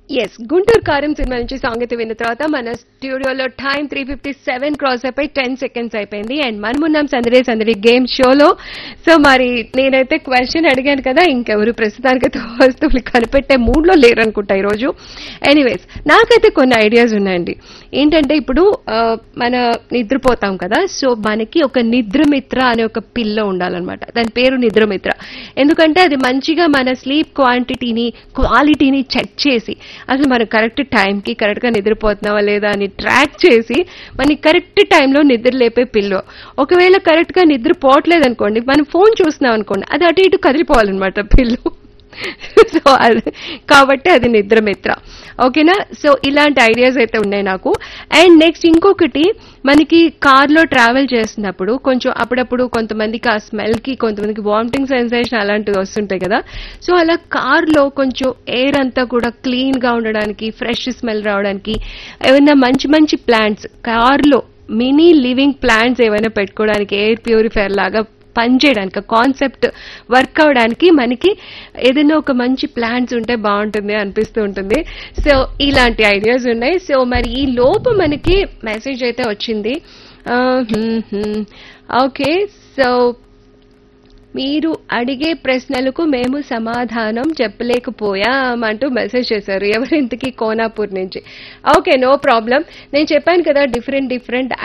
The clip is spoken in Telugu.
ఎస్ గుంటూరు కారం సినిమా నుంచి సాంగ్ అయితే విన్న తర్వాత మన స్టూడియోలో time three fifty seven cross అయిపోయి టెన్ సెకండ్స్ అయిపోయింది అండ్ మనమున్నాం సందడి సందడి గేమ్ షోలో సో మరి నేనైతే క్వశ్చన్ అడిగాను కదా ఇంకెవరు ప్రస్తుతానికైతే వస్తువులు కనిపెట్టే మూడ్లో లేరు అనుకుంటా ఈరోజు ఎనీవేస్ నాకైతే కొన్ని ఐడియాస్ ఉన్నాయండి ఏంటంటే ఇప్పుడు ఆ, మన నిద్రపోతాం కదా సో మనకి ఒక నిద్రమిత్ర అనే ఒక పిల్ల ఉండాలన్నమాట దాని పేరు నిద్రమిత్ర ఎందుకంటే అది మంచిగా మన స్లీప్ క్వాంటిటీని క్వాలిటీని చెక్ చేసి అసలు మనం కరెక్ట్ టైంకి కరెక్ట్గా నిద్రపోతున్నావా లేదా అని ట్రాక్ చేసి మనకి కరెక్ట్ టైంలో నిద్ర లేపే పిల్లో ఒకవేళ కరెక్ట్గా నిద్రపోవట్లేదు అనుకోండి మనం ఫోన్ చూస్తున్నాం అనుకోండి అది అటు ఇటు కదిలిపోవాలన్నమాట పిల్లు సో అది కాబట్టి అది నిద్రమిత్ర ఓకేనా సో ఇలాంటి ఐడియాస్ అయితే ఉన్నాయి నాకు అండ్ నెక్స్ట్ ఇంకొకటి మనకి కార్లో ట్రావెల్ చేస్తున్నప్పుడు కొంచెం అప్పుడప్పుడు కొంతమందికి ఆ స్మెల్కి కొంతమందికి వామిటింగ్ సెన్సేషన్ అలాంటివి వస్తుంటాయి కదా సో అలా కార్లో కొంచెం ఎయిర్ అంతా కూడా క్లీన్గా ఉండడానికి ఫ్రెష్ స్మెల్ రావడానికి ఏమైనా మంచి మంచి ప్లాంట్స్ కార్లో మినీ లివింగ్ ప్లాంట్స్ ఏమైనా పెట్టుకోవడానికి ఎయిర్ ప్యూరిఫైయర్ లాగా పనిచేయడానికి కాన్సెప్ట్ వర్క్ అవడానికి మనకి ఏదైనా ఒక మంచి ప్లాన్స్ ఉంటే బాగుంటుంది అనిపిస్తూ ఉంటుంది సో ఇలాంటి ఐడియాస్ ఉన్నాయి సో మరి ఈ లోపు మనకి మెసేజ్ అయితే వచ్చింది ఓకే సో మీరు అడిగే ప్రశ్నలకు మేము సమాధానం చెప్పలేకపోయాం అంటూ మెసేజ్ చేశారు ఎవరింతకి కోనాపూర్ నుంచి ఓకే నో ప్రాబ్లం నేను చెప్పాను కదా డిఫరెంట్ డిఫరెంట్